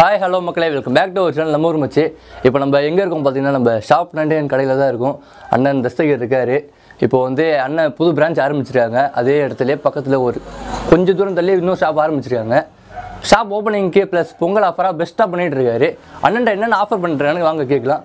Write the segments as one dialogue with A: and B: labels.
A: Hi hello மக்களே welcome back to ஒரு channel நம்ம ஊர் மச்சு இப்போ நம்ம எங்கே இருக்கோம் பார்த்தீங்கன்னா நம்ம ஷாப் நண்டையன் கடையில் தான் இருக்கும் அண்ணன் தஸ்தகர் இருக்கார் இப்போ வந்து அண்ணன் புது பிரான்ச் ஆரம்பிச்சிருக்காங்க அதே இடத்துலயே பக்கத்தில் ஒரு கொஞ்சம் தூரம் தள்ளி இன்னும் ஷாப் ஆரம்பிச்சிருக்காங்க ஷாப் ஓப்பனிங்க்கு ப்ளஸ் பொங்கல் ஆஃபராக பெஸ்ட்டாக பண்ணிட்டு இருக்காரு அண்ணன்ட்ட என்னென்ன ஆஃபர் பண்ணுறாங்கன்னு வாங்க கேட்கலாம்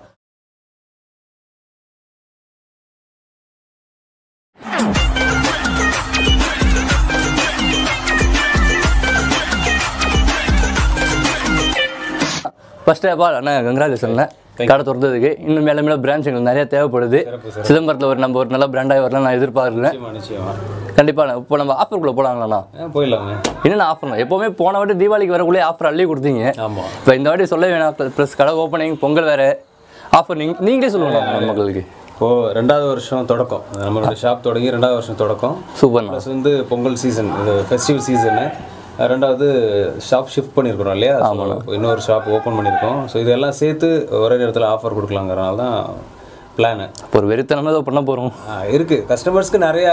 A: ஃபர்ஸ்ட் ஆஃப் ஆல் அண்ணா கங்க்ராச்சுலேஷன் கடை திறந்ததுக்கு இன்னும் மேலே மேலே பிரான்ச் எங்களுக்கு நிறைய தேவைப்படுது சிதம்பரத்தில் ஒரு நம்ம ஒரு நல்ல பிராண்டாக வரலாம் நான் எதிர்பார்க்குறேன்
B: நிச்சயமா நிச்சயமா
A: கண்டிப்பாக இப்போ நம்ம ஆஃபருக்குள்ளே போகலாங்களாண்ணா
B: ஆ, போயிடலாமே
A: என்னென்ன ஆஃபர்ண்ணா எப்போவுமே போன வாட்டி தீபாவளிக்கு வரக்குள்ளே ஆஃபர் அள்ளி கொடுத்தீங்க
B: ஆமா
A: இப்போ இந்த வாட்டி சொல்ல வேணாம் ப்ளஸ் கடை ஓப்பனிங் பொங்கல் வேறு ஆஃபர் நீங்க நீங்களே சொல்லுங்க நம்ம மக்களுக்கு
B: இப்போ ரெண்டாவது வருஷம் தொடக்கம் நம்மளோட ஷாப் தொடங்கி ரெண்டாவது வருஷம் தொடக்கம்
A: சூப்பர்ண்ணா
B: ப்ளஸ் வந்து பொங்கல் சீசன் இது ஃபெஸ்டிவல் சீசனு ரெண்டாவது ஷாப் ஷிஃப்ட் பண்ணியிருக்கிறோம் இல்லையா So, இப்போ இன்னொரு ஷாப் ஓப்பன் பண்ணியிருக்கோம் ஸோ இதெல்லாம் சேர்த்து ஒரே இடத்துல ஆஃபர் கொடுக்கலாங்கிறனால தான் பிளானு
A: இப்போ ஒரு வெறித்தனமாக ஏதோ பண்ண போகிறோம்
B: இருக்குது கஸ்டமர்ஸ்க்கு நிறையா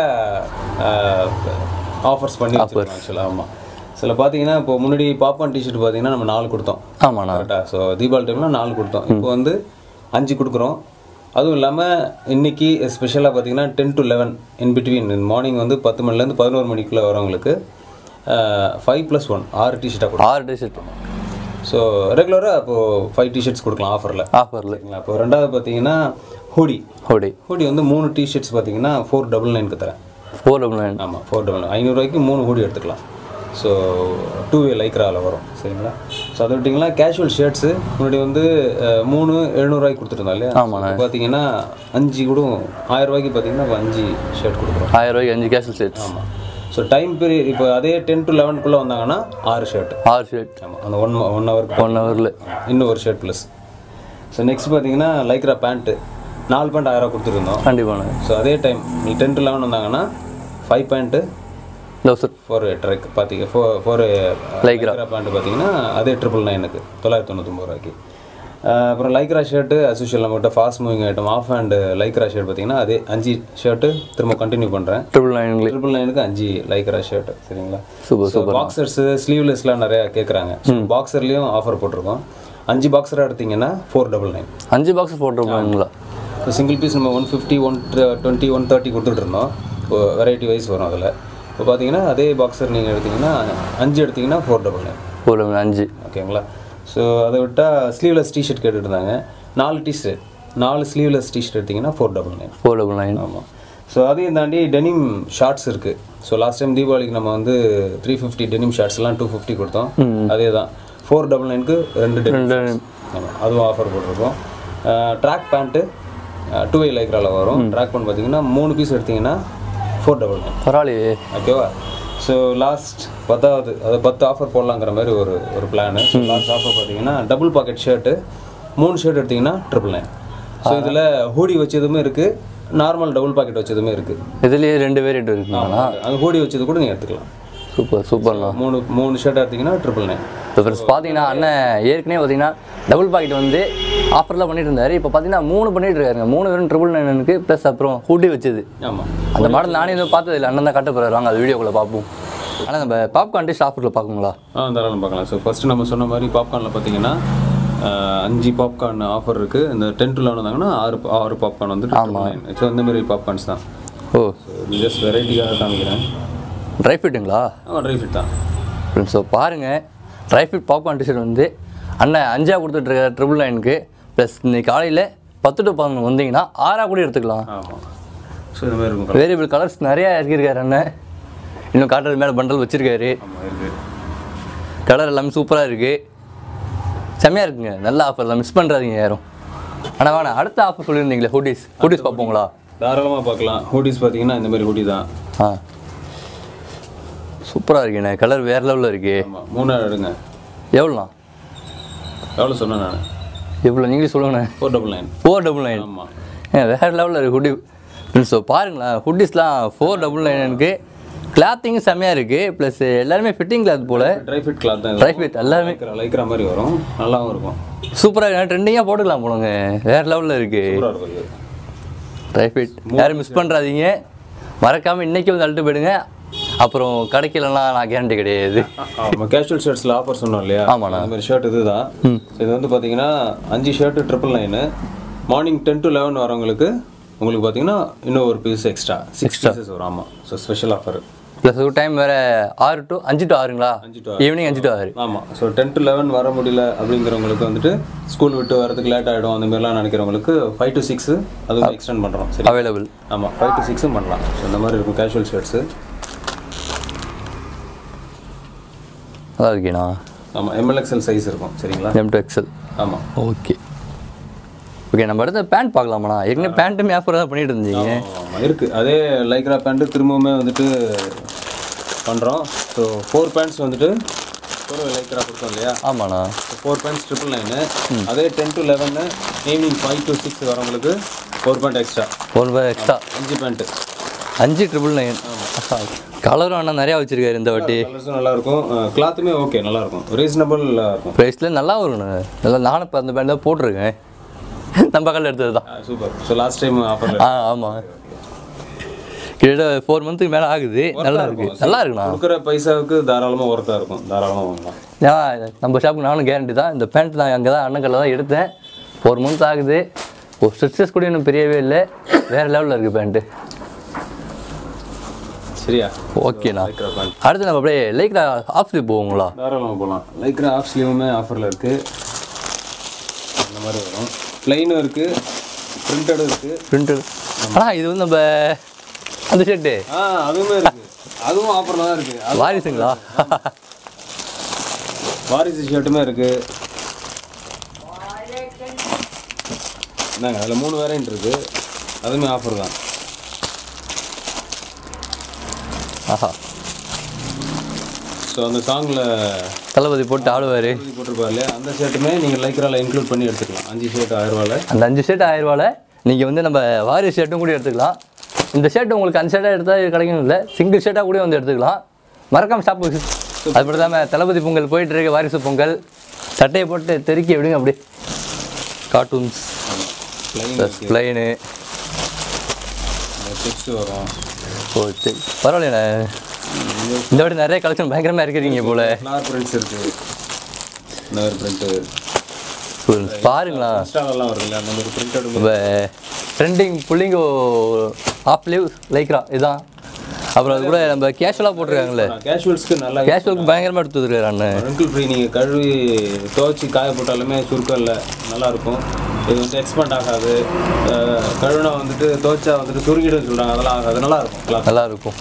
B: ஆஃபர்ஸ் பண்ணி ஆக்சுவலாக ஆமாம் சில பார்த்தீங்கன்னா இப்போ முன்னாடி பாப்கார்ன் டிஷர்ட் பார்த்தீங்கன்னா நம்ம நாலு கொடுத்தோம்
A: ஆமாண்ணா
B: கரெக்டாக ஸோ தீபாவளி டைமில் நாலு கொடுத்தோம் இப்போ வந்து அஞ்சு கொடுக்குறோம் அதுவும் இல்லாமல் இன்னைக்கு ஸ்பெஷலாக பார்த்தீங்கன்னா ten to eleven in between morning வந்து பத்து மணிலேருந்து பதினோரு மணிக்குள்ளே வரவங்களுக்கு ஃபைவ் ப்ளஸ் ஒன் ஆறு டிஷர்ட்டாக கொடுக்கும்
A: ஆறு டிஷர்ட்
B: ஸோ ரெகுலராக அப்போது ஃபைவ் டிஷர்ட்ஸ் கொடுக்கலாம் ஆஃபரில்
A: ஆஃபரில்
B: சரிங்களா இப்போ ரெண்டாவது பார்த்தீங்கன்னா ஹூடி
A: ஹோடி
B: ஹூடி வந்து மூணு டிஷர்ட்ஸ் பார்த்தீங்கன்னா ஃபோர் டபுள் நைனுக்கு தரேன்
A: ஃபோர் டபுள் நைன்
B: ஆமாம் ஃபோர் டபுள் ஐநூறுரூவாய்க்கு மூணு ஹூடி எடுத்துக்கலாம் ஸோ டூ வே லைக்ராவில் வரும் சரிங்களா ஸோ அதை விட்டிங்கன்னா கேஷுவல் ஷர்ட்ஸு முன்னாடி வந்து அஹ், மூணு எழுநூறுவாய்க்கு கொடுத்துருந்தோம் இல்லையா
A: ஆமாண்ணே.
B: இப்போ பார்த்தீங்கன்னா அஞ்சு கூட ஆயிரம் ரூபாய்க்கு பார்த்தீங்கன்னா இப்போ அஞ்சு ஷர்ட் கொடுக்குறோம்
A: ஆயிரம் ரூபாய்க்கு அஞ்சு கேஷல் செட்ஸ்
B: ஆமாம் ஸோ டைம் பீரியட் இப்போ அதே டென் டு லெவன்க்குள்ளே வந்தாங்கன்னா ஆறு ஷர்ட்
A: ஆறு ஷர்ட்
B: ஆமாம் அந்த ஒன் ஒன் ஹவருக்கு
A: ஒன் ஹவரில்
B: இன்னும் ஒரு ஷர்ட் ப்ளஸ் ஸோ நெக்ஸ்ட் பார்த்தீங்கன்னா லைக்ரா பேண்ட்டு நாலு பேண்ட் ஆயிரம் ரூபா கொடுத்துருந்தோம்
A: கண்டிப்பாண்ணா
B: ஸோ அதே டைம் நீ டென் டு லெவன் வந்தாங்கன்னா ஃபைவ் பேண்ட்டு
A: தௌசண்ட்
B: ஃபோர் ட்ரைக் பார்த்தீங்க ஃபோர் ஃபோர்
A: Lycra.
B: பேண்ட் பார்த்தீங்கன்னா அதே ட்ரிபிள் நைனுக்கு தொள்ளாயிரத்தி தொண்ணூத்தொம்பது ரூபாய்க்கு அஹ் அப்புறம் லைக்ரா ஷர்ட்டு அஸ் யூஷுவல் நம்மகிட்ட fast moving item of and lycra shirt பார்த்தீங்கன்னா அதே அஞ்சு ஷர்ட்டு திரும்ப கண்டினியூ பண்ணுறேன்
A: ட்ரிபிள் நைன்ல
B: ட்ரிபிள் நைனுக்கு அஞ்சு லைக்ரா ஷர்ட் சரிங்களா
A: சூப்பர்
B: ஸோ பாக்ஸர்ஸு ஸ்லீவ்லெஸ்லாம் நிறையா கேட்குறாங்க பாக்ஸர்லேயும் ஆஃபர் போட்டிருக்கோம் அஞ்சு பாக்ஸராக எடுத்தீங்கன்னா ஃபோர் டபுள் நைன்
A: அஞ்சு பாக்ஸ் போட்டிருப்பாங்களா
B: இப்போ சிங்கிள் பீஸ் நம்ம one fifty one twenty one thirty கொடுத்துட்ருந்தோம் இப்போ வெரைட்டி வைஸ் வரும் அதில் இப்போ பார்த்தீங்கன்னா அதே பாக்ஸர் நீங்கள் எடுத்தீங்கன்னா அஞ்சு எடுத்தீங்கன்னா ஃபோர் டபுள் நைன்
A: ஒரு அஞ்சு
B: ஓகேங்களா ஸோ அதை விட்டால் ஸ்லீவ்லெஸ் டிஷர்ட் கேட்டுட்டு இருந்தாங்க நாலு டிஷர்ட் நாலு ஸ்லீவ்லெஸ் டிஷர்ட் எடுத்தீங்கன்னா four double nine
A: four double nine
B: ஆமாம் ஸோ அதையும் தாண்டி டெனிம் ஷார்ட்ஸ் இருக்குது ஸோ லாஸ்ட் டைம் தீபாவளிக்கு நம்ம வந்து த்ரீ ஃபிஃப்டி டெனிம் ஷார்ட்ஸ்லாம் டூ ஃபிஃப்டி கொடுத்தோம் அதே தான் ஃபோர் டபுள் நைனுக்கு ரெண்டு டெனிம் ஆமாம் அதுவும் ஆஃபர் போட்டிருக்கோம் ட்ராக் பேண்ட்டு டூ வே லைக்ராவில் வரும் ட்ராக் பேண்ட் பார்த்தீங்கன்னா மூணு பீஸ் எடுத்தீங்கன்னா ஃபோர் டபுள் நைன்
A: பரவாயில்லையே
B: ஓகேவா ஸோ லாஸ்ட் பத்தாவது அது பத்து ஆஃபர் போடலாங்கிற மாதிரி ஒரு ஒரு பிளானு லாஸ்ட் ஆஃபர் பார்த்தீங்கன்னா டபுள் பாக்கெட் ஷர்ட்டு மூணு ஷர்ட் எடுத்தீங்கன்னா ட்ரிபிள் நைன் ஸோ இதில் ஹூடி வச்சதுமே இருக்குது நார்மல் டபுள் பாக்கெட் வச்சதுமே இருக்குது
A: இதுலேயே ரெண்டு வேரியண்ட் இருக்குங்கண்ணா
B: அது ஹூடி வச்சது கூட நீங்கள் எடுத்துக்கலாம்
A: சூப்பர் சூப்பர்ண்ணா
B: மூணு மூணு ஷர்ட் எடுத்தீங்கன்னா ட்ரிபிள் நைன்
A: இப்போ ஃப்ரெண்ட்ஸ் பார்த்தீங்கன்னா அண்ணன் ஏற்கனவே பார்த்தீங்கன்னா டபுள் பாக்கெட் வந்து ஆஃபரில் பண்ணிட்டு இருந்தாரு இப்போ பார்த்தீங்கன்னா மூணு பண்ணிட்டு இருக்காருங்க மூணு வெறும் ட்ரிபிள் நைனுக்கு ப்ளஸ் அப்புறம் ஹூடி வச்சது
B: ஆமாம்
A: அந்த மாடல் நானே எதுவும் பார்த்தது இல்லை அண்ணன் தான் காட்ட போகிறாரு வாங்க அது வீடியோக்குள்ளே பார்ப்போம் ஆனால் நம்ம பாப்கார்ன் டேஸ்ட் ஆஃபரில் பார்க்குங்களா
B: ஆ தாராளம் பார்க்கலாம் ஸோ ஃபஸ்ட்டு நம்ம சொன்ன மாதிரி பாப்கார்னில் பார்த்தீங்கன்னா ஆஹ், அஞ்சு பாப்கார்ன் ஆஃபர் இருக்குது இந்த டென் டு லெவன் வந்தாங்கன்னா ஆறு ஆறு பாப்கார்ன் வந்து ஸோ இந்த மாதிரி பாப்கார்ன்ஸ் தான்
A: ஓ
B: ஜஸ்ட் வெரைட்டியாக காமிக்கிறேன்
A: ட்ரை ஃபிட்டுங்களா
B: ஆமாம் ட்ரை ஃபிட் தான்
A: ஃப்ரெண்ட்ஸ் ஸோ பாருங்கள் ட்ரை ஃபிட் பாப்கார்ன் டிஷர்ட் வந்து அண்ணன் அஞ்சா கொடுத்துட்ருக்க ட்ரிபிள் நைனுக்கு ப்ளஸ் இன்னைக்கு காலையில் பத்து டு பதினொன்று வந்தீங்கன்னா ஆறாக கூட எடுத்துக்கலாம்
B: ஆமாம் ஸோ இந்த மாதிரி இருக்கும்
A: வேரியபிள் கலர்ஸ் நிறையா இறக்கியிருக்காரு அண்ணன் இன்னும் காட்டுறது மேலே பண்டல் வச்சுருக்காரு
B: ஆமாம் இருக்குது
A: கலர் எல்லாமே சூப்பராக இருக்குது செம்மையாக இருக்குங்க நல்ல ஆஃபர் தான் மிஸ் பண்ணுறாதீங்க யாரும் ஆனால் வேணாம் அடுத்த ஆஃபர் சொல்லியிருந்தீங்களே ஹூடிஸ் ஹூடிஸ் பார்ப்போங்களா
B: தாராளமாக பார்க்கலாம் ஹூடிஸ் பார்த்தீங்கன்னா இந்த மாதிரி ஹூடி தான்
A: ஆ சூப்பராக இருக்குண்ணே கலர் வேறு லெவலில் இருக்கு
B: ஆமாம் மூணாயிரம் எடுங்க
A: எவ்வளோண்ணா
B: எவ்வளோ சொன்னேன் நான்
A: எவ்வளோ நீங்களே சொல்லுங்கண்ணே
B: four double nine
A: four double nine
B: ஆமாம்
A: ஏன் வேறு லெவலில் இருக்குது ஹுடி ஸோ பாருங்களேன் ஹுட்டிஸ்லாம் ஃபோர் டபுள் நைனுக்கு கிளாத்திங்கும் செம்மையாக இருக்குது ப்ளஸ் எல்லாருமே ஃபிட்டிங் கிளாத் போல்
B: ட்ரை ஃபிட் கிளாத் தான்
A: ட்ரை ஃபிட் எல்லாமே
B: லைக்கிற லைக்கிற மாதிரி வரும் நல்லாவும் இருக்கும்
A: சூப்பராக இருக்கு ட்ரெண்டிங்காக போட்டுக்கலாம் போலங்க வேறு லெவலில் இருக்குது
B: சூப்பராக இருக்கும் இது
A: ட்ரை ஃபிட் யாரும் மிஸ் பண்ணுறாதீங்க மறக்காமல் இன்றைக்கி வந்து அழுட்டு போயிடுங்க அப்புறம் கிடைக்கலன்னா நான் கேரண்டி கிடையாது
B: ஆமாம் கேஷுவல் ஷர்ட்ஸில் ஆஃபர் சொன்னோம் இல்லையா
A: ஆமாண்ணா.
B: அந்த மாதிரி ஷர்ட் இதுதான் இது வந்து பார்த்தீங்கன்னா அஞ்சு shirt triple nine morning ten to eleven வரவங்களுக்கு உங்களுக்கு பார்த்தீங்கன்னா இன்னும் ஒரு பீஸ் எக்ஸ்ட்ரா சிக்ஸ் பீசஸ் வரும் ஆமாம் ஸோ ஸ்பெஷல் ஆஃபர்
A: ப்ளஸ் ஒரு டைம் வேறு ஆறு டு அஞ்சு டு ஆறுங்களா
B: அஞ்சு to
A: ஈவினிங் அஞ்சு டு ஆறு
B: ஆமாம் ஸோ டென் டு லெவன் வர முடியல அப்படிங்கிறவங்களுக்கு வந்துட்டு ஸ்கூல் விட்டு வரதுக்கு லேட் ஆகிடும் அந்த மாதிரிலாம் நினைக்கிறவங்களுக்கு ஃபைவ் டு சிக்ஸு அதுவும் எக்ஸ்டெண்ட் பண்ணுறோம் சரி
A: அவைலபிள்
B: ஆமாம் ஃபைவ் டு சிக்ஸும் பண்ணலாம் ஸோ இந்த மாதிரி இருக்கும் கேஷுவல் ஷர்ட்ஸு
A: நல்லா இருக்கேண்ணா
B: ஆமாம் எம்எல்எக்ஸ்எல் சைஸ் இருக்கும் சரிங்களா
A: எம் டு எக்ஸல்
B: ஆமாம்
A: ஓகே ஓகே நம்ம அடுத்த பேண்ட் பார்க்கலாமாண்ணா ஏற்கனவே பேண்ட்டும் ஆஃபர் தான் பண்ணிட்டு இருந்தீங்க
B: ஆமாம் இருக்குது அதே லைக்ரா பேண்ட்டு திரும்பவுமே வந்துட்டு பண்ணுறோம் ஸோ ஃபோர் பேண்ட்ஸ் வந்துட்டு ஒரு லைக்ரா கொடுத்தோம் இல்லையா
A: ஆமாண்ணா
B: ஃபோர் பேண்ட்ஸ் ட்ரிபிள் நைனு அதே ten to eleven evening five to six வரவங்களுக்கு ஃபோர் பேண்ட் எக்ஸ்ட்ரா
A: ஒரு ரூபாய் எக்ஸ்ட்ரா
B: அஞ்சு பேண்ட்டு
A: அஞ்சு ட்ரிபிள் நைன் கலரும் அண்ணா நிறையா வச்சிருக்காரு இந்த வாட்டி
B: கலர்ஸும் நல்லாயிருக்கும் கிளாத்துமே ஓகே நல்லாயிருக்கும் ரீசனபிளாக இருக்கும்
A: ப்ரைஸில் நல்லா வரும்ண்ணா நல்லா நானும் இப்போ அந்த பேண்ட் தான் போட்டிருக்கேன் நம்ம கல்ல எடுத்தது தான்
B: சூப்பர் ஸோ லாஸ்ட் டைம் ஆஃபரில்
A: ஆ ஆமாம் கிட்டத்தட்ட ஃபோர் மந்த்துக்கு மேலே ஆகுது நல்லா இருக்கு நல்லா இருக்குண்ணா
B: கொடுக்குற பைசாவுக்கு தாராளமாக ஒர்த்தாக இருக்கும் தாராளமாக வாங்கலாம்
A: ஏன் நம்ம ஷாப்புக்கு நானும் கேரண்டி தான் இந்த பேண்ட் நான் அங்கே தான் அண்ணன் கல்ல தான் எடுத்தேன் ஃபோர் மந்த்ஸ் ஆகுது ஒரு ஸ்ட்ரிச்சஸ் கூட இன்னும் பெரியவே இல்லை வேறு லெவலில் இருக்குது பேண்ட்டு
B: சரியா
A: ஓகேண்ணா
B: லைக்ரா பேண்ட்
A: அடுத்து நம்ம அப்படியே லைக் ஆஃபீஸுக்கு போவோங்களா
B: தாராளமாக போகலாம் லைக்ரா ஆஃப் ஸ்லீவுமே ஆஃபரில் இருக்குது அந்த மாதிரி வரும் ப்ளைனும் இருக்குது பிரிண்டடும் இருக்குது
A: பிரிண்டட் ஆனால் இது வந்து நம்ம அந்த ஷர்ட்டு
B: ஆ அதுவுமே இருக்குது அதுவும் ஆஃபரில் தான் இருக்குது
A: வாரிசுங்களா
B: வாரிசு ஷர்ட்டுமே இருக்குது என்னங்க அதில் மூணு வேரியன்ட் இருக்குது அதுவுமே ஆஃபர் தான்
A: ஆஹா
B: ஸோ அந்த சாங்கில்
A: தளபதி போட்டு ஆடுவார்
B: போட்டிருப்பார் இல்லையா அந்த ஷர்ட்டுமே நீங்கள் லைக்ரால இன்க்ளூட் பண்ணி எடுத்துக்கலாம் அஞ்சு ஷர்ட் ஆயிரம் ரூபாயில்
A: அந்த அஞ்சு ஷர்ட் ஆயிரம் ரூபாயில் நீங்கள் வந்து நம்ம வாரிசு ஷர்ட்டும் கூட எடுத்துக்கலாம் இந்த ஷர்ட் உங்களுக்கு அஞ்சு ஷர்ட்டாக எடுத்தால் கிடைக்கும் இல்லை சிங்கிள் ஷர்ட்டாக கூட வந்து எடுத்துக்கலாம் மறக்காம ஷாப் அது மட்டும் இல்லாமல் தளபதி பொங்கல் போயிட்டு இருக்கு வாரிசு பொங்கல் சட்டையை போட்டு தெருக்கி விடுங்க அப்படி cartoons
B: plain
A: plus plain
B: checks வரும்
A: ஓ சரி பரவாயில்லைண்ணே இந்த வாட்டி நிறைய கலெக்ஷன் பயங்கரமாக இருக்கிறீங்க போல
B: ஃப்ளார் பிரிண்ட்ஸ் இருக்குது இந்த மாதிரி பிரிண்ட்டு
A: பாருங்களா
B: இன்ஸ்டாலெல்லாம் வருதுல்ல அந்த மாதிரி பிரிண்டட்
A: இப்போ ட்ரெண்டிங் புள்ளிங்கோ ஆஃப் லீவ் லைக்ரா இதான் அப்புறம் அது கூட நம்ம கேஷுவலாக போட்டிருக்காங்களே
B: கேஷுவல்ஸ்க்கு நல்லா
A: கேஷுவலுக்கு பயங்கரமாக எடுத்து வந்துருக்காரு அண்ணன்
B: ரெங்கிள் ஃப்ரீ நீங்கள் கழுவி துவைச்சி காய போட்டாலுமே சுருக்கம் இல்லை நல்லாயிருக்கும் இது வந்து எக்ஸ்பெண்ட் ஆகாது அஹ் கழுவினா வந்துட்டு துவைச்சா வந்துட்டு சுருங்கிடுன்னு சொல்கிறாங்க அதெல்லாம் ஆகாது நல்லாயிருக்கும் கிளாத்
A: நல்லா இருக்கும்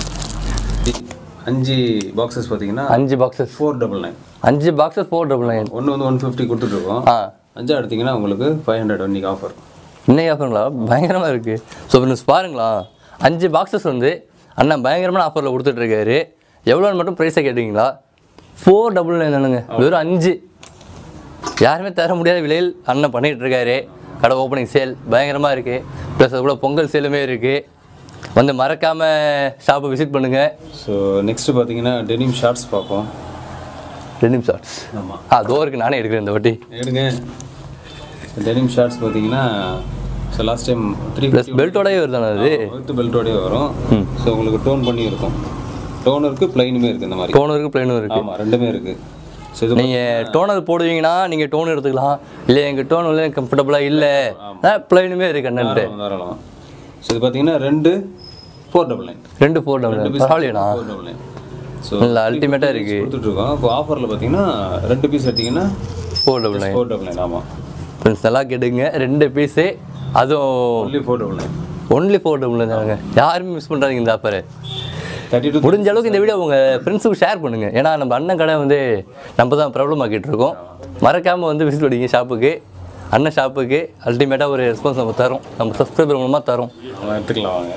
B: அஞ்சு பாக்ஸஸ் பார்த்தீங்கன்னா
A: அஞ்சு பாக்ஸஸ்
B: ஃபோர் டபுள் நைன்
A: அஞ்சு பாக்ஸஸ் ஃபோர் டபுள் நைன்
B: ஒன்று வந்து ஒன் ஃபிஃப்டி கொடுத்துட்ருக்கோம்
A: ஆ
B: அஞ்சா எடுத்தீங்கன்னா உங்களுக்கு ஃபைவ் ஹண்ட்ரட் இன்னைக்கு ஆஃபர்
A: இன்னைக்கு ஆஃபருங்களா பயங்கரமாக இருக்குது ஸோ ஃப்ரெண்ட்ஸ் பாருங்களா அஞ்சு பாக்ஸஸ் வந்து அண்ணன் பயங்கரமான ஆஃபரில் கொடுத்துட்ருக்காரு எவ்வளோன்னு மட்டும் ப்ரைஸை கேட்டிங்களா ஃபோர் டபுள் நைன் தானுங்க வெறும் அஞ்சு யாருமே தர முடியாத விலையில் அண்ணன் பண்ணிகிட்டு இருக்காரு கடை ஓப்பனிங் சேல் பயங்கரமாக இருக்குது ப்ளஸ் அது கூட பொங்கல் சேலுமே இருக்குது வந்து மறக்காமல் ஷாப்பை விசிட் பண்ணுங்கள்
B: ஸோ நெக்ஸ்ட்டு பார்த்தீங்கன்னா டெனிம் ஷார்ட்ஸ் பார்ப்போம்
A: டெனிம் ஷார்ட்ஸ்
B: ஆமாம்
A: ஆ தோ இருக்கு நானே எடுக்கிறேன் இந்த வாட்டி
B: எடுங்க டெனிம் ஷார்ட்ஸ் பார்த்தீங்கன்னா so last time three
A: plus பெல்ட்டோடயே வருதானே அது
B: வித் பெல்ட்டோடய வரும் ஸோ உங்களுக்கு டோன் பண்ணி இருக்கும் டோன் இருக்குது ப்ளைனுமே இருக்குது இந்த மாதிரி
A: டோனும் இருக்குது ப்ளைனும் இருக்குது
B: ஆமாம் ரெண்டுமே இருக்குது ஸோ இது
A: நீங்கள் டோனர் போடுவீங்கன்னா நீங்கள் டோன் எடுத்துக்கலாம் இல்லை எங்கள் டோன் வந்து கம்ஃபர்டபுளாக இல்லை ப்ளைனுமே இருக்கு அண்ணன்ட்டு
B: தாராளம் தாராளம் ஸோ இது பார்த்தீங்கன்னா ரெண்டு ஃபோர் டபுள் நைன்
A: ரெண்டு ஃபோர் டபுள் பரவாயில்லையா
B: ஃபோர் டபுள் நைன் ஸோ
A: நல்லா அல்டிமேட்டாக இருக்குது
B: கொடுத்துட்ருக்கோம் இப்போ ஆஃபரில் பார்த்தீங்கன்னா ரெண்டு பீஸ் எடுத்தீங்கன்னா
A: four double nine
B: four double nine ஆமாம்
A: ஃப்ரெண்ட்ஸ் நல்லா கேட்டுங்க ரெண்டு பீஸு அதுவும்
B: only four double nine
A: only four double தாங்க யாருமே மிஸ் பண்ணுறாங்க இந்த ஆஃபரை
B: தேர்ட்டி டூ
A: முடிஞ்ச அளவுக்கு இந்த வீடியோ உங்கள் ஃப்ரெண்ட்ஸுக்கு ஷேர் பண்ணுங்கள் ஏன்னா நம்ம அண்ணன் கடை வந்து நம்ம தான் ப்ராப்ளம் ஆக்கிட்டு இருக்கோம் மறக்காமல் வந்து விசிட் பண்ணிங்க ஷாப்புக்கு அண்ணன் ஷாப்புக்கு அல்டிமேட்டாக ஒரு ரெஸ்பான்ஸ் நம்ம தரோம் நம்ம சப்ஸ்கிரைபர் மூலமாக தரோம்
B: எடுத்துக்கலாம் வாங்க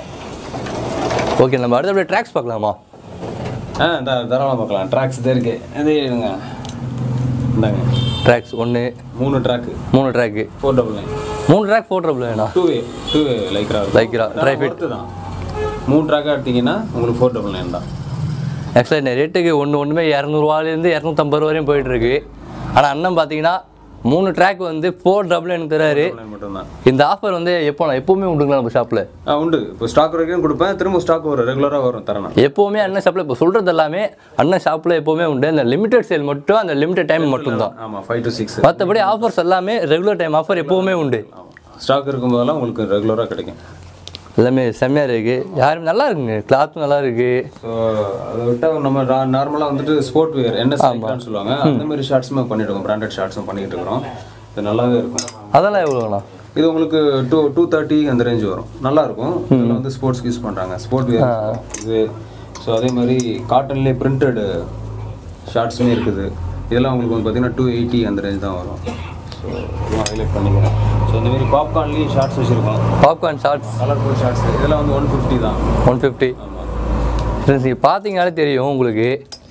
A: ஓகே நம்ம அடுத்த அப்படியே ட்ராக்ஸ் பார்க்கலாமா
B: ஆ இந்த தாராளமாக பார்க்கலாம் ட்ராக்ஸ் தான் இருக்கு இதே எடுங்க இந்தாங்க
A: ட்ராக்ஸ் ஒன்று
B: மூணு ட்ராக்கு
A: மூணு ட்ராக்கு
B: ஃபோர் டபுள் நைன்
A: மூணு ட்ராக் ஃபோர் டபுள் வேணா
B: two way two way lycra
A: lycra try fit
B: தான் மூணு ட்ராக்காக எடுத்தீங்கன்னா உங்களுக்கு ஃபோர் டபுள் நைன் தான்
A: ஆக்சுவலாக இந்த ரேட்டுக்கு ஒன்று ஒன்றுமே இரநூறுவாலேருந்து இரநூத்தம்பது ரூபா வரையும் போயிட்டுருக்கு ஆனால் அண்ணன் பார்த்தீங்கன்னா மூணு ட்ராக் வந்து ஃபோர் டபுள் நைன் தராரு
B: Double nine மட்டும்தான்
A: இந்த ஆஃபர் வந்து எப்போ எப்போவுமே உண்டுங்களா நம்ம ஷாப்பில்
B: ஆ உண்டு இப்போ ஸ்டாக் வரைக்கும் கொடுப்பேன் திரும்ப ஸ்டாக் வரும் ரெகுலராக வரும் தரேன்
A: எப்போவுமே அண்ணன் ஷாப்பில் இப்போ சொல்கிறது எல்லாமே அண்ணன் ஷாப்பில் எப்போவுமே உண்டு இந்த லிமிடெட் சேல் மட்டும் அந்த லிமிடெட் டைம் மட்டும்தான்
B: ஆமாம் ஃபைவ் டு சிக்ஸ்
A: மற்றபடி ஆஃபர்ஸ் எல்லாமே ரெகுலர் டைம் ஆஃபர் எப்போவுமே உண்டு
B: ஸ்டாக் இருக்கும்போதெல்லாம் உங்களுக்கு ரெகுலராக கிடைக்கும்
A: எல்லாமே செம்மையாக இருக்குது யாரும் நல்லா இருக்குங்க கிளாத்தும் நல்லா இருக்குது
B: ஸோ அதை விட்டால் நம்ம நார்மலாக வந்துட்டு ஸ்போர்ட் வேர் என்ன சைக்கிள்னு சொல்லுவாங்க அந்த மாதிரி ஷார்ட்ஸுமே பண்ணிட்டு இருக்கோம் பிராண்டட் ஷார்ட்ஸும் பண்ணிட்டு இருக்கிறோம் இது நல்லாவே இருக்கும்
A: அதெல்லாம் எவ்வளோண்ணா
B: இது உங்களுக்கு டூ டூ தேர்ட்டி அந்த ரேஞ்ச் வரும் நல்லா இருக்கும் இதில் வந்து ஸ்போர்ட்ஸ்க்கு யூஸ் பண்ணுறாங்க ஸ்போர்ட் வேர் இது ஸோ அதே மாதிரி காட்டன்லேயே பிரிண்டட் ஷார்ட்ஸுமே இருக்குது இதெல்லாம் உங்களுக்கு வந்து பார்த்தீங்கன்னா டூ எயிட்டி அந்த ரேஞ்ச் தான் வரும் ஸோ இதெல்லாம் ஹைலைட் பண்ணிக்கிறேன் ஸோ இந்த மாதிரி பாப்கார்ன்லேயும் ஷார்ட்ஸ் வச்சுருக்கோம்
A: பாப்கார்ன் ஷார்ட்ஸ்
B: கலர்ஃபுல் ஷார்ட்ஸ் இதெல்லாம் வந்து ஒன் ஃபிஃப்டி தான்
A: ஒன் ஃபிஃப்டி ஃப்ரெண்ட்ஸ் நீங்கள் பார்த்தீங்கனாலே தெரியும் உங்களுக்கு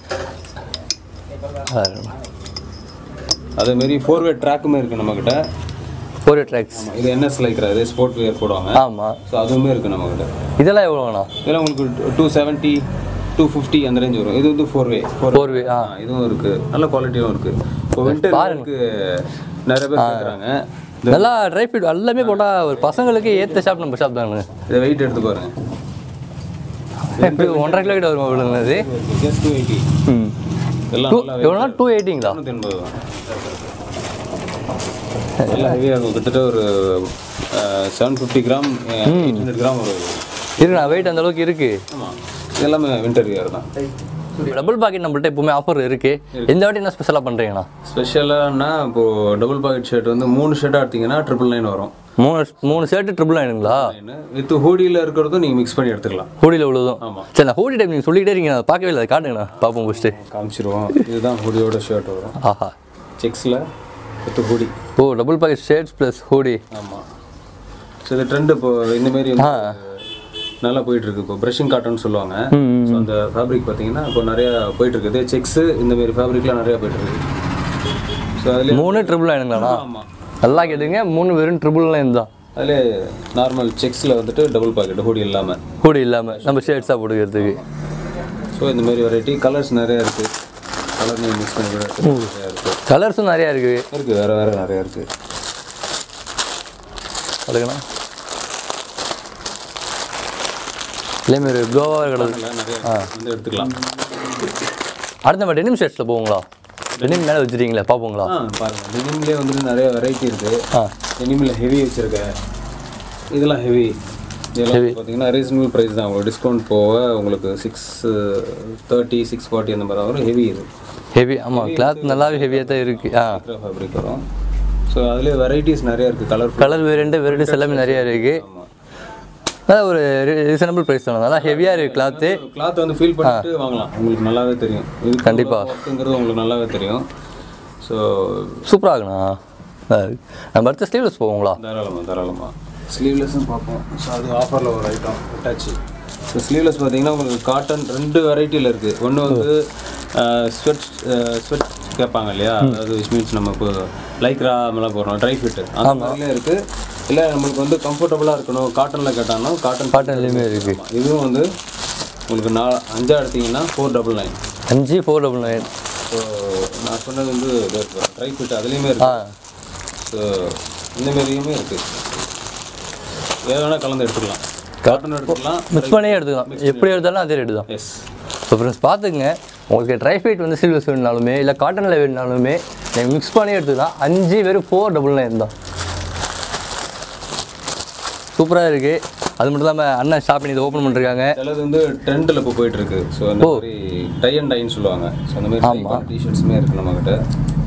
B: அதே மாதிரி ஃபோர் வே ட்ராக்குமே இருக்குது நம்மக்கிட்ட
A: ஃபோர் ட்ராக்ஸ்
B: ஆமாம் இது என்எஸ் லைக்ராது ஸ்போர்ட் வேர் போடுவாங்க
A: ஆமாம்
B: ஸோ அதுவுமே இருக்குது நம்மக்கிட்ட
A: இதெல்லாம் எவ்வளோண்ணா
B: இதெல்லாம் உங்களுக்கு டூ செவன்ட்டி டூ ஃபிஃப்டி அந்த ரேஞ்ச் வரும் இது வந்து four way four
A: four way ஆ
B: இதுவும் இருக்குது நல்ல குவாலிட்டியும் இருக்குது இப்போ விண்டருக்கு நிறைய பேர் கேட்குறாங்க
A: நல்லா ட்ரை ஃபிட் எல்லாமே போட்டால் ஒரு பசங்களுக்கு ஏற்ற ஷாப் நம்ம ஷாப் தானுங்க
B: இதை வெயிட் எடுத்து பாருங்க
A: எப்படி ஒன்றரை கிலோ கிட்ட வரும் விழுங்க அது
B: ஜஸ்ட் டூ எயிட்டி
A: ம்
B: எல்லாம்
A: டூ
B: நல்லா
A: எவ்வளோனா டூ எயிட்டிங்களா
B: இரநூத்தி எண்பது தான் எல்லாம் ஹெவியாக இருக்கும் கிட்டத்தட்ட ஒரு seven fifty gram eight hundred gram வரும் இது.
A: இருக்குண்ணா வெயிட் அந்த அளவுக்கு இருக்குது
B: ஆமாம் இது எல்லாமே வின்டர் வியர் தான்
A: டபுள் பாக்கெட் நம்மள்ட்ட எப்பவுமே ஆஃபர் இருக்குது இந்த வாட்டி என்ன ஸ்பெஷலாக பண்ணுறீங்கண்ணா
B: ஸ்பெஷலானா இப்போது டபுள் பாக்கெட் ஷர்ட் வந்து மூணு ஷர்ட்டாக எடுத்தீங்கன்னா ட்ரிபிள் நைன் வரும்
A: மூணு மூணு ஷர்ட்டு ட்ரிபிள் ஆயிடுங்களா
B: வித் ஹூடியில் இருக்கிறதும் நீங்கள் மிக்ஸ் பண்ணி எடுத்துக்கலாம்
A: ஹூடியில் உள்ளதும்
B: ஆமாம்.
A: சரி நான் ஹூடி டைப் நீங்கள் சொல்லிக்கிட்டே இருக்கீங்க நான் பார்க்கவே இல்லை காட்டுங்கண்ணா பார்ப்போம் ஃபஸ்ட்டு
B: காமிச்சிருவோம் இதுதான் ஹூடியோட ஷர்ட் வரும்
A: ஆஹா
B: செக்ஸில் வித் ஹூடி
A: ஓ double pocket shirts plus hoodie
B: ஆமாம் ஸோ இது ட்ரெண்ட் இப்போ இந்த மாதிரி வந்து நல்லா போயிட்டு இருக்கு இப்போ ப்ரஷிங் காட்டன் சொல்லுவாங்க ஸோ அந்த ஃபேப்ரிக் பார்த்தீங்கன்னா இப்போ நிறைய போயிட்டு இருக்குது செக்ஸு இந்த மாதிரி ஃபேப்ரிக்லாம் நிறைய போயிட்டு இருக்கு ஸோ அதுலேயே
A: மூணு ட்ரிபிள் ஆயிடுங்களாண்ணா
B: ஆமாம்
A: நல்லா கேட்டுங்க மூணு வெறும் ட்ரிபிள் லைன் தான்
B: அதிலே நார்மல் செக்ஸில் வந்துட்டு டபுள் பாக்கெட் ஹூடி இல்லாமல்
A: ஹூடி இல்லாமல் நம்ம ஷர்ட்ஸாக போட்டுக்கிறதுக்கு
B: ஸோ இந்த மாதிரி வெரைட்டி கலர்ஸ் நிறைய இருக்குது கலர் நீங்கள் மிக்ஸ் பண்ணி கூட எடுத்துக்கலாம். நிறைய இருக்குது
A: கலர்ஸும் நிறையா இருக்குது
B: இருக்குது வேறு வேறு நிறைய இருக்குது
A: அதுக்குண்ணா இல்லைமே ஒரு கோவா கிடக்கு
B: நிறைய வந்து எடுத்துக்கலாம்
A: அடுத்த நம்ம டெனிம் ஷர்ட்ஸில் போவோங்களா டெனிம் மேலே வச்சுருக்கீங்களா பார்ப்போங்களா
B: ஆ பாருங்கள் டெனிம்லேயே வந்துட்டு நிறைய வெரைட்டி இருக்குது
A: ஆ
B: டெனிமில் ஹெவி வச்சுருக்கேன் இதெல்லாம் ஹெவி இதெல்லாம் பார்த்தீங்கன்னா ரீசனபிள் ப்ரைஸ் தான் உங்களுக்கு டிஸ்கவுண்ட் போக உங்களுக்கு சிக்ஸ் தேர்ட்டி சிக்ஸ் ஃபார்ட்டி அந்த மாதிரி தான் வரும் ஹெவி இது
A: ஹெவி ஆமாம் கிளாத் நல்லாவே ஹெவியாக தான் இருக்குது ஆ
B: ஃபேப்ரிக் வரும் ஸோ அதுலேயே வெரைட்டிஸ் நிறைய இருக்குது கலர்
A: கலர் வேரியண்ட்டு வெரைட்டிஸ் எல்லாமே நிறையா இருக்குது அதான் ஒரு ரீசனபிள் ப்ரைஸ் தானே நல்லா ஹெவியாக இருக்குது கிளாத்து
B: கிளாத் வந்து ஃபீல் பண்ணிட்டு வாங்கலாம் உங்களுக்கு நல்லாவே தெரியும் இது
A: கண்டிப்பா.
B: ஒர்க்குங்கிறது உங்களுக்கு நல்லாவே தெரியும் ஸோ
A: சூப்பராக இருக்குண்ணா நல்லா இருக்கு. நம்ம அடுத்த ஸ்லீவ்லெஸ் போவோங்களா
B: தாராளமாக தாராளமாக ஸ்லீவ்லெஸ்ஸும் பார்ப்போம் ஸோ அது ஆஃபரில் ஒரு ஐட்டம் அட்டாச்சு ஸோ ஸ்லீவ்லெஸ் பார்த்தீங்கன்னா உங்களுக்கு காட்டன் ரெண்டு வெரைட்டியில் இருக்குது ஒன்று வந்து ஸ்வெட் ஸ்வெட் கேட்பாங்க இல்லையா அதாவது விச் மீன்ஸ் நம்ம இப்போ லைக்ரா மேலாம் போடுறோம் ட்ரை ஃபிட்டு அந்த மாதிரிலே இருக்குது இல்லை நம்மளுக்கு வந்து கம்ஃபர்டபுளாக இருக்கணும் காட்டனில் கேட்டாங்கன்னா காட்டன்
A: காட்டன்லேயுமே இருக்குது
B: ஆமாம் இதுவும் வந்து உங்களுக்கு நான் அஞ்சா எடுத்தீங்கன்னா ஃபோர் டபுள் நைன்
A: அஞ்சு ஃபோர் டபுள் நைன்
B: ஸோ நான் சொன்னது வந்து ட்ரை ஃபிட் அதுலேயுமே
A: ஆ
B: இருக்கு ஸோ இந்த மாதிரியுமே இருக்குது எதை வேணால் கலந்து எடுத்துக்கலாம் காட்டன் எடுத்துக்கலாம்
A: மிக்ஸ் பண்ணியே எடுத்துக்கலாம் எப்படி எடுத்தாலும் அதே ரேட்டு தான்
B: எஸ்
A: ஸோ ஃப்ரெண்ட்ஸ் பார்த்துங்க உங்களுக்கு ட்ரை ஃபைட் வந்து சில்வர்ஸ் வேணுனாலுமே இல்லை காட்டனில் வேணுனாலுமே நீங்கள் மிக்ஸ் பண்ணி எடுத்துக்கலாம் அஞ்சு வெறும் ஃபோர் டபுள் நைன் தான் சூப்பராக இருக்குது அது மட்டும் இல்லாமல் அண்ணன் ஷாப்பிங் இதை ஓப்பன் பண்ணிருக்காங்க
B: சிலது வந்து ட்ரெண்டில் இப்போ போயிட்டு இருக்கு ஸோ அந்த மாதிரி டை அண்ட் டைன்னு சொல்லுவாங்க ஸோ அந்த மாதிரி டிஷர்ட்ஸுமே இருக்குது நம்மக்கிட்ட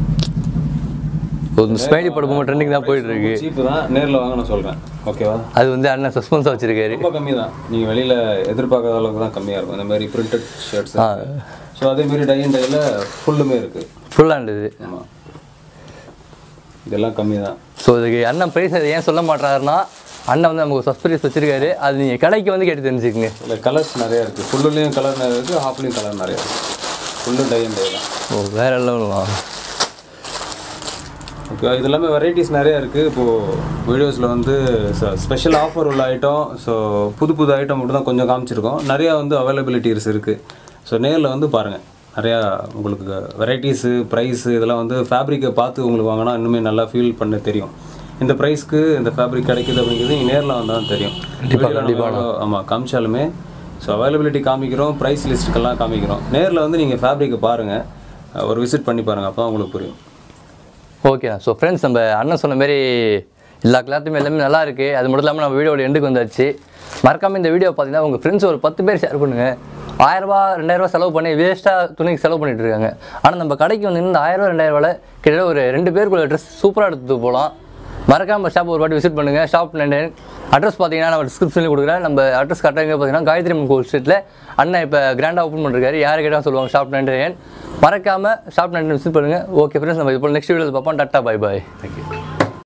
A: ஒரு ஸ்மைலி படம் ட்ரெண்டிங் தான் போயிட்டு இருக்கு
B: சீப்பு தான் நேரில் வாங்க நான் சொல்கிறேன் ஓகேவா
A: அது வந்து அண்ணன் சஸ்பென்ஸாக வச்சிருக்காரு
B: ரொம்ப கம்மி தான் நீங்கள் வெளியில் எதிர்பார்க்காத அளவுக்கு தான் கம்மியாக இருக்கும் இந்த மாதிரி பிரிண்டட் ஷர்ட்ஸ் ஸோ அதே மாதிரி டை அண்ட் டையில் ஃபுல்லுமே இருக்குது
A: ஃபுல்லாக இது
B: ஆமாம் இதெல்லாம் கம்மி தான்
A: ஸோ இதுக்கு அண்ணன் ப்ரைஸ் ஏன் சொல்ல மாட்டாருன்னா அண்ணன் வந்து நமக்கு சஸ்பென்ஸ் வச்சிருக்காரு அது நீங்கள் கடைக்கு வந்து கேட்டு தெரிஞ்சுக்கங்க
B: இதில் கலர்ஸ் நிறையா இருக்குது ஃபுல்லுலேயும் கலர் நிறைய இருக்குது ஹாஃப்லேயும் கலர் நிறையா இருக்குது ஃபுல்லு டை அண்ட் டை தான்
A: ஓ வேற லெவலாம்
B: ஓகே இது எல்லாமே வெரைட்டிஸ் நிறையா இருக்குது இப்போது வீடியோஸில் வந்து ஸ்பெஷல் ஆஃபர் உள்ள ஐட்டம் ஸோ புது புது ஐட்டம் மட்டும் தான் கொஞ்சம் காமிச்சிருக்கோம் நிறையா வந்து அவைலபிலிட்டிஸ் இருக்குது ஸோ நேரில் வந்து பாருங்கள் நிறையா உங்களுக்கு வெரைட்டிஸு ப்ரைஸு இதெல்லாம் வந்து ஃபேப்ரிக்கை பார்த்து உங்களுக்கு வாங்கினா இன்னுமே நல்லா ஃபீல் பண்ண தெரியும் இந்த ப்ரைஸ்க்கு இந்த ஃபேப்ரிக் கிடைக்குது அப்படிங்கிறது நீங்கள் நேரில் வந்தால் தான் தெரியும் ஆமாம் காமிச்சாலுமே ஸோ அவைலபிலிட்டி காமிக்கிறோம் ப்ரைஸ் லிஸ்ட்டுக்கெல்லாம் காமிக்கிறோம் நேரில் வந்து நீங்கள் ஃபேப்ரிக்கை பாருங்கள் ஒரு விசிட் பண்ணி பாருங்கள் அப்போ தான் உங்களுக்கு புரியும்
A: ஓகே ஸோ ஃப்ரெண்ட்ஸ் நம்ம அண்ணன் சொன்ன மாதிரி எல்லா கிளாத்துமே எல்லாமே நல்லா இருக்குது அது மட்டும் இல்லாமல் நம்ம வீடியோட எண்டுக்கு வந்தாச்சு மறக்காமல் இந்த வீடியோ பார்த்தீங்கன்னா உங்கள் ஃப்ரெண்ட்ஸ் ஒரு பத்து பேர் ஷேர் பண்ணுங்கள் ஆயிரரூபா ரெண்டாயிரரூபா செலவு பண்ணி வேஸ்ட்டாக துணிக்கு செலவு பண்ணிட்டு இருக்காங்க ஆனால் நம்ம கடைக்கு வந்து இந்த ஆயிரரூவா ரெண்டாயிரரூவாவில் கிட்டத்தட்ட ஒரு ரெண்டு பேருக்குள்ள ட்ரெஸ் சூப்பராக எடுத்துட்டு போகலாம் மறக்காம ஷாப் ஒரு வாட்டி விசிட் பண்ணுங்கள் ஷாப் நைன் அட்ரஸ் பார்த்தீங்கன்னா நம்ம டிஸ்கிரிப்ஷனில் கொடுக்குறேன் நம்ம அட்ரஸ் கரெக்டாக எங்கே பார்த்தீங்கன்னா காயத்ரி அம்மன் கோவில் ஸ்ட்ரீட்டில் அண்ணன் இப்போ கிராண்டாக ஓப்பன் பண்ணிருக்காரு யார் கேட்டால் சொல்லுவாங்க ஷாப் நைன் மறக்காம ஷாப் நைன் விசிட் பண்ணுங்கள் ஓகே ஃப்ரெண்ட்ஸ் நம்ம இப்போ நெக்ஸ்ட் வீடியோவில் பார்ப்போம் டாட்டா பை பாய்
B: தேங்க்யூ